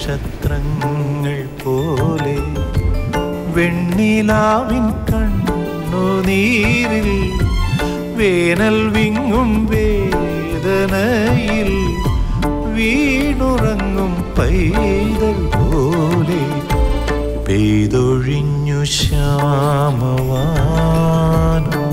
നക്ഷത്രങ്ങൾ പോലെ വെണ്ണിലാവിൻ കണ്ണുനീരിൽ വേനൽ വിങ്ങും വേദനയിൽ വീണുറങ്ങും പൈതൽ പോലെ പെയ്തൊഴിഞ്ഞു ശ്യാമവാനം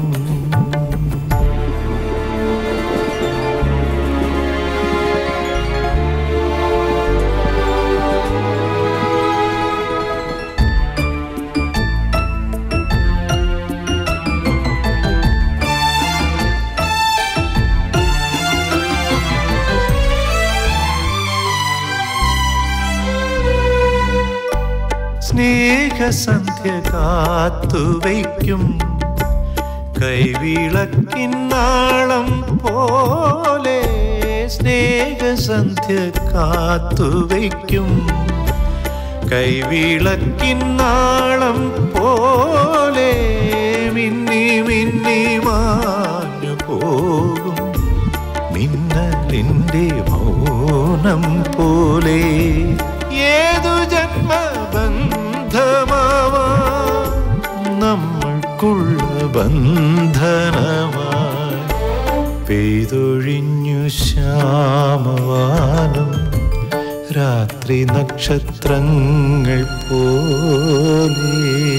സ്നേഹസന്ധ്യ കാത്തുവയ്ക്കും കൈവിളക്കിന്നാളം പോലെ സ്നേഹസന്ധ്യ കാത്തുവയ്ക്കും കൈവിളക്കിന്നാളം പോലെ മിന്നി മിന്നി മാഞ്ഞു പോകും മിന്നലിൻ്റെ മൗനം പോലെ ഏതു ജന്മബന്ധമാവാ നമ്മൾക്കുള്ള ബന്ധനമായി പെയ്തൊഴിഞ്ഞു ശ്യാമവാനം രാത്രി നക്ഷത്രങ്ങൾ പോലെ